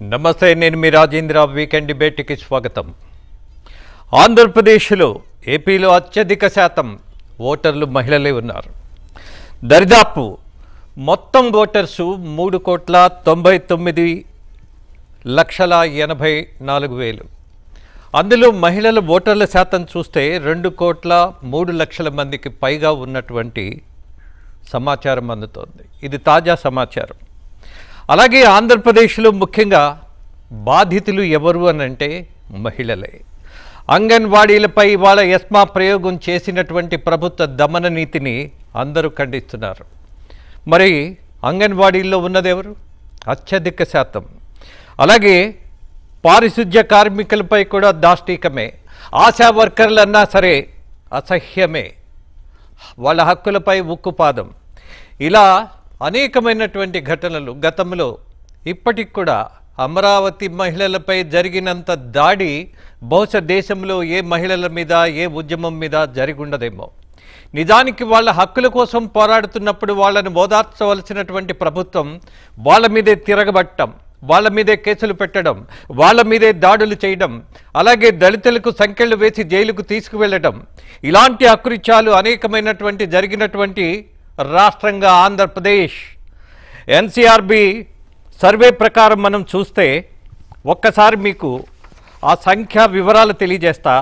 నమస్తే నేను మీ రాజేంద్ర వీకెండ్ డిబేట్కి స్వాగతం ఆంధ్రప్రదేశ్లో ఏపీలో అత్యధిక శాతం ఓటర్లు మహిళలే ఉన్నారు దరిదాపు మొత్తం ఓటర్సు మూడు కోట్ల తొంభై తొమ్మిది లక్షల ఎనభై నాలుగు వేలు అందులో మహిళల ఓటర్ల శాతం చూస్తే రెండు కోట్ల మూడు లక్షల మందికి పైగా ఉన్నటువంటి సమాచారం అందుతోంది ఇది తాజా సమాచారం అలాగే ఆంధ్రప్రదేశ్లో ముఖ్యంగా బాధితులు ఎవరు అని అంటే మహిళలే అంగన్వాడీలపై వాళ్ళ ఎస్మా ప్రయోగం చేసినటువంటి ప్రభుత్వ దమన నీతిని అందరూ ఖండిస్తున్నారు మరి అంగన్వాడీల్లో ఉన్నదెవరు అత్యధిక శాతం అలాగే పారిశుధ్య కార్మికులపై కూడా దాష్టీకమే ఆశా వర్కర్లన్నా సరే అసహ్యమే వాళ్ళ హక్కులపై ఉక్కుపాదం ఇలా అనేకమైనటువంటి ఘటనలు గతంలో ఇప్పటికి కూడా అమరావతి మహిళలపై జరిగినంత దాడి బహుశా దేశంలో ఏ మహిళల మీద ఏ ఉద్యమం మీద జరిగి ఉండదేమో నిజానికి వాళ్ళ హక్కుల కోసం పోరాడుతున్నప్పుడు వాళ్ళని ఓదార్చవలసినటువంటి ప్రభుత్వం వాళ్ళ మీదే తిరగబట్టం వాళ్ళ మీదే కేసులు పెట్టడం వాళ్ళ మీదే దాడులు చేయడం అలాగే దళితులకు సంఖ్యలు వేసి జైలుకు తీసుకువెళ్ళడం ఇలాంటి అకృత్యాలు అనేకమైనటువంటి జరిగినటువంటి రాష్ట్రంగా ఆంధ్రప్రదేశ్ ఎన్సీఆర్బి సర్వే ప్రకారం మనం చూస్తే ఒక్కసారి మీకు ఆ సంఖ్య వివరాలు తెలియజేస్తా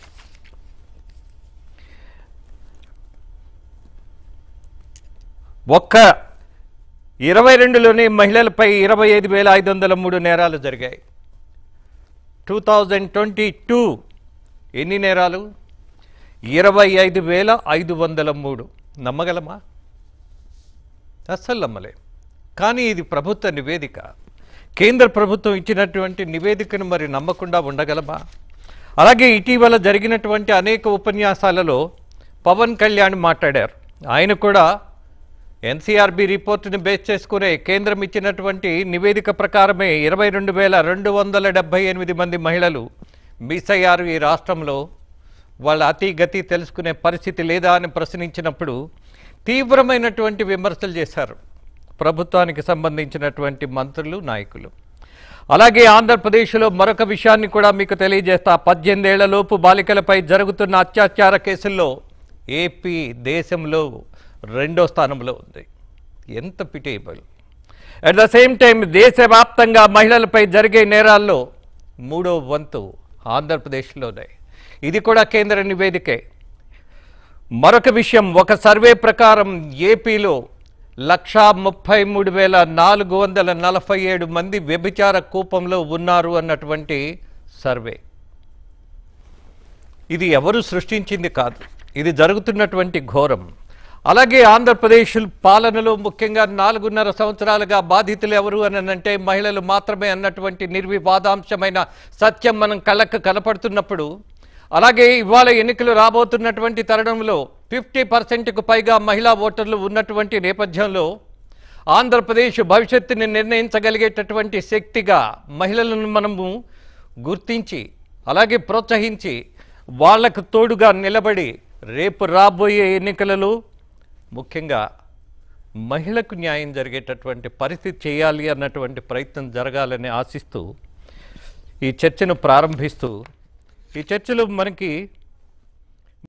ఒక్క ఇరవై రెండులోనే మహిళలపై ఇరవై ఐదు వేల ఐదు వందల మూడు నేరాలు జరిగాయి టూ థౌజండ్ ట్వంటీ టూ ఎన్ని నేరాలు ఇరవై ఐదు వేల ఐదు వందల మూడు నమ్మగలమా అస్సలు నమ్మలేం కానీ ఇది ప్రభుత్వ నివేదిక కేంద్ర ప్రభుత్వం ఇచ్చినటువంటి నివేదికను మరి నమ్మకుండా ఉండగలమా అలాగే ఇటీవల జరిగినటువంటి అనేక ఉపన్యాసాలలో పవన్ కళ్యాణ్ మాట్లాడారు ఆయన కూడా ఎన్సీఆర్బి రిపోర్టును బేస్ చేసుకునే కేంద్రం ఇచ్చినటువంటి నివేదిక ప్రకారమే ఇరవై రెండు వేల రెండు వందల డెబ్బై ఎనిమిది మంది మహిళలు మిస్ అయ్యారు ఈ రాష్ట్రంలో వాళ్ళ అతి గతి తెలుసుకునే పరిస్థితి లేదా అని ప్రశ్నించినప్పుడు తీవ్రమైనటువంటి విమర్శలు చేశారు ప్రభుత్వానికి సంబంధించినటువంటి మంత్రులు నాయకులు అలాగే ఆంధ్రప్రదేశ్లో మరొక విషయాన్ని కూడా మీకు తెలియజేస్తా పద్దెనిమిదేళ్లలోపు బాలికలపై జరుగుతున్న అత్యాచార కేసుల్లో ఏపీ దేశంలో రెండో స్థానంలో ఉంది ఎంత pitiable at the same time దేశవ్యాప్తంగా మహిళలపై జరిగే నేరాల్లో మూడో వంతు ఆంధ్రప్రదేశ్లోనే ఇది కూడా కేంద్ర నివేదికే మరొక విషయం ఒక సర్వే ప్రకారం ఏపీలో లక్షా ముప్పై మూడు వేల నాలుగు వందల నలభై ఏడు మంది వ్యభిచార కూపంలో ఉన్నారు అన్నటువంటి సర్వే ఇది ఎవరు సృష్టించింది కాదు ఇది జరుగుతున్నటువంటి ఘోరం అలాగే ఆంధ్రప్రదేశ్ పాలనలో ముఖ్యంగా నాలుగున్నర సంవత్సరాలుగా బాధితులు ఎవరు అని అంటే మహిళలు మాత్రమే అన్నటువంటి నిర్వివాదాంశమైన సత్యం మనం కళ్ళకు కనపడుతున్నప్పుడు అలాగే ఇవాళ ఎన్నికలు రాబోతున్నటువంటి తరుణంలో ఫిఫ్టీ పర్సెంట్కు పైగా మహిళా ఓటర్లు ఉన్నటువంటి నేపథ్యంలో ఆంధ్రప్రదేశ్ భవిష్యత్తుని నిర్ణయించగలిగేటటువంటి శక్తిగా మహిళలను మనము గుర్తించి అలాగే ప్రోత్సహించి వాళ్లకు తోడుగా నిలబడి రేపు రాబోయే ఎన్నికలలో ముఖ్యంగా మహిళకు న్యాయం జరిగేటటువంటి పరిస్థితి చేయాలి అన్నటువంటి ప్రయత్నం జరగాలని ఆశిస్తూ ఈ చర్చను ప్రారంభిస్తూ ఈ చర్చలో మనకి